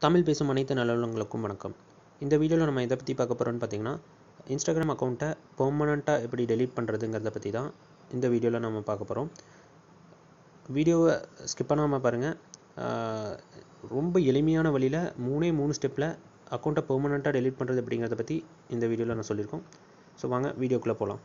தமிழ் பேசும் அனைத்து நல்லவங்களுக்கும் வணக்கம் இந்த வீடியோவில் நம்ம எதை பற்றி பார்க்க போகிறோம்னு பார்த்தீங்கன்னா இன்ஸ்டாகிராம் அக்கௌண்ட்டை பெர்மனண்ட்டாக எப்படி டெலீட் பண்ணுறதுங்கிறத பற்றி தான் இந்த வீடியோவில் நம்ம பார்க்க போகிறோம் வீடியோவை ஸ்கிப் பண்ணாமல் பாருங்கள் ரொம்ப எளிமையான வழியில் மூணே மூணு ஸ்டெப்பில் அக்கௌண்ட்டை பெர்மனண்ட்டாக டெலீட் பண்ணுறது அப்படிங்கிறத பற்றி இந்த வீடியோவில் நான் சொல்லியிருக்கோம் ஸோ வாங்க வீடியோக்குள்ளே போகலாம்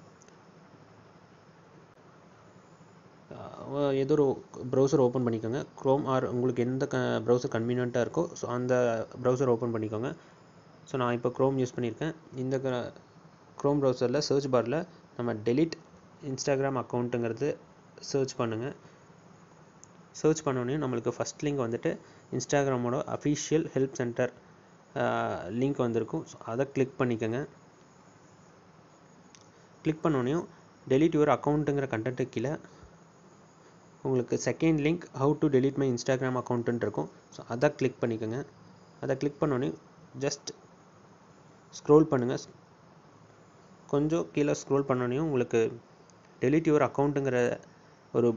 அஹ் ஏதோ ஒரு ப்ரௌசர் ஓப்பன் பண்ணிக்கோங்க க்ரோம் ஆர் உங்களுக்கு எந்த க ப்ரௌசர் கன்வீனியண்ட்டாக இருக்கோ ஸோ அந்த ப்ரௌசர் ஓப்பன் பண்ணிக்கோங்க ஸோ நான் இப்போ க்ரோம் யூஸ் பண்ணியிருக்கேன் இந்த க்ரோம் ப்ரௌசரில் சர்ச் பாரில் நம்ம டெலிட் இன்ஸ்டாகிராம் அக்கௌண்ட்டுங்கிறது சர்ச் பண்ணுங்கள் சர்ச் பண்ணோன்னே நம்மளுக்கு ஃபஸ்ட் லிங்க் வந்துட்டு இன்ஸ்டாகிராமோட அஃபிஷியல் ஹெல்ப் சென்டர் லிங்க் வந்திருக்கும் ஸோ அதை கிளிக் பண்ணிக்கோங்க கிளிக் பண்ணோன்னையும் டெலிட் யுவர் அக்கௌண்ட்டுங்கிற கண்டென்ட்டு கீழே உங்களுக்கு second link how to delete my Instagram அக்கௌண்ட்டுன்னு இருக்கும் ஸோ அதை கிளிக் பண்ணிக்கோங்க அதை கிளிக் பண்ணோன்னே ஜஸ்ட் ஸ்க்ரோல் பண்ணுங்கள் கொஞ்சம் கீழே ஸ்க்ரோல் பண்ணோன்னே உங்களுக்கு டெலிட் யுவர் அக்கௌண்ட்டுங்கிற ஒரு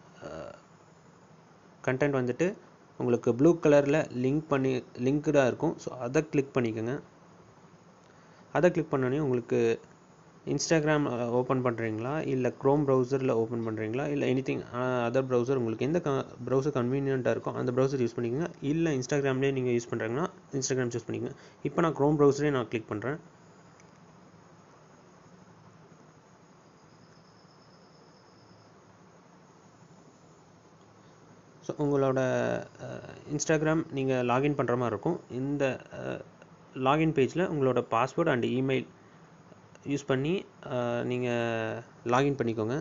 கண்டென்ட் வந்துட்டு உங்களுக்கு ப்ளூ கலரில் லிங்க் பண்ணி லிங்க்டாக இருக்கும் ஸோ அதை கிளிக் பண்ணிக்கோங்க அதை கிளிக் பண்ணோன்னே உங்களுக்கு இன்ஸ்டாகிராம் ஓப்பன் பண்ணுறீங்களா இல்லை க்ரோம் ப்ரௌசரில் ஓப்பன் பண்ணுறீங்களா இல்லை எனி திங் அதர் ப்ரௌசர் உங்களுக்கு எந்த க ப்ரௌசர் கன்வீனியண்ட்டாக இருக்கோ அந்த ப்ரௌசர் யூஸ் பண்ணிக்கோங்க இல்லை இன்ஸ்டாகிராம்லேயே நீங்கள் யூஸ் பண்ணுறீங்கன்னா இன்ஸ்டாகிராம் சூஸ் பண்ணிக்கோங்க இப்போ நான் க்ரோம் ப்ரௌசரே நான் கிளிக் பண்ணுறேன் ஸோ உங்களோட இன்ஸ்டாகிராம் நீங்கள் லாகின் பண்ணுற மாதிரி இருக்கும் இந்த லாகின் பேஜில் உங்களோட பாஸ்வேர்டு அண்ட் இமெயில் யூஸ் பண்ணி நீங்கள் லாகின் பண்ணிக்கோங்க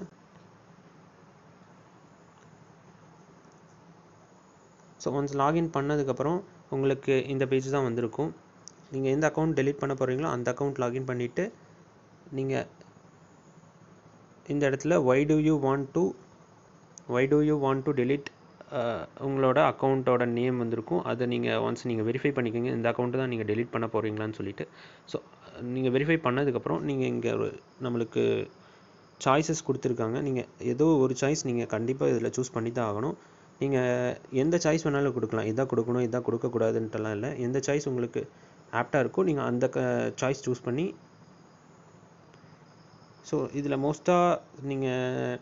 ஸோ ஒன்ஸ் லாகின் பண்ணதுக்கப்புறம் உங்களுக்கு இந்த பேஜ் தான் வந்திருக்கும் நீங்கள் எந்த அக்கௌண்ட் டெலிட் பண்ண போகிறீங்களோ அந்த அக்கௌண்ட் லாகின் பண்ணிவிட்டு நீங்கள் இந்த இடத்துல why do you want to why do you want to delete உங்களோட அக்கௌண்ட்டோட நேம் வந்திருக்கும் அதை நீங்கள் ஒன்ஸ் நீங்கள் வெரிஃபை பண்ணிக்கோங்க இந்த அக்கௌண்ட்டு தான் நீங்கள் டெலிட் பண்ண போகிறீங்களான்னு சொல்லிட்டு ஸோ நீங்கள் வெரிஃபை பண்ணதுக்கப்புறம் நீங்கள் இங்கே ஒரு நம்மளுக்கு சாய்ஸஸ் கொடுத்துருக்காங்க நீங்கள் ஏதோ ஒரு சாய்ஸ் நீங்கள் கண்டிப்பாக இதில் சூஸ் பண்ணி தான் ஆகணும் நீங்கள் எந்த சாய்ஸ் வேணாலும் கொடுக்கலாம் இதாக கொடுக்கணும் இதாக கொடுக்கக்கூடாதுன்ட்டுலாம் இல்லை எந்த சாய்ஸ் உங்களுக்கு ஆப்டாக இருக்கோ நீங்கள் அந்த க சாய்ஸ் சூஸ் பண்ணி ஸோ இதில் மோஸ்ட்டாக நீங்கள்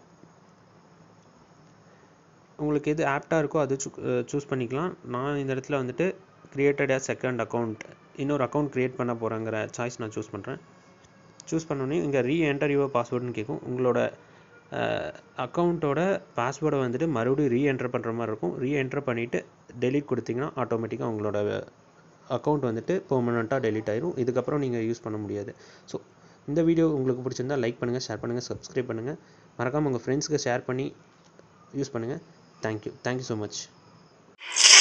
உங்களுக்கு எது ஆப்டாக இருக்கோ அது சூஸ் பண்ணிக்கலாம் நான் இந்த இடத்துல வந்துட்டு கிரியேட்டட் ஆஸ் செகண்ட் அக்கௌண்ட் இன்னொரு அக்கௌண்ட் க்ரியேட் பண்ண போகிறேங்கிற சாய்ஸ் நான் சூஸ் பண்ணுறேன் சூஸ் பண்ணோன்னே இங்கே ரீ என்டர் யுவர் பாஸ்வேர்டுன்னு கேட்கும் உங்களோட அக்கௌண்ட்டோட பாஸ்வேர்டை வந்துட்டு மறுபடியும் ரீ என்டர் பண்ணுற மாதிரி இருக்கும் ரீ என்டர் பண்ணிவிட்டு டெலிட் கொடுத்தீங்கன்னா ஆட்டோமேட்டிக்காக உங்களோட அக்கௌண்ட் வந்துட்டு பெர்மனண்ட்டாக டெலிட் ஆயிரும் இதுக்கப்புறம் நீங்கள் யூஸ் பண்ண முடியாது ஸோ இந்த வீடியோ உங்களுக்கு பிடிச்சிருந்தா லைக் பண்ணுங்கள் ஷேர் பண்ணுங்கள் சப்ஸ்கிரைப் பண்ணுங்கள் மறக்காமல் உங்கள் ஃப்ரெண்ட்ஸ்க்கு ஷேர் பண்ணி யூஸ் பண்ணுங்கள் தேங்க்யூ தேங்க்யூ ஸோ மச்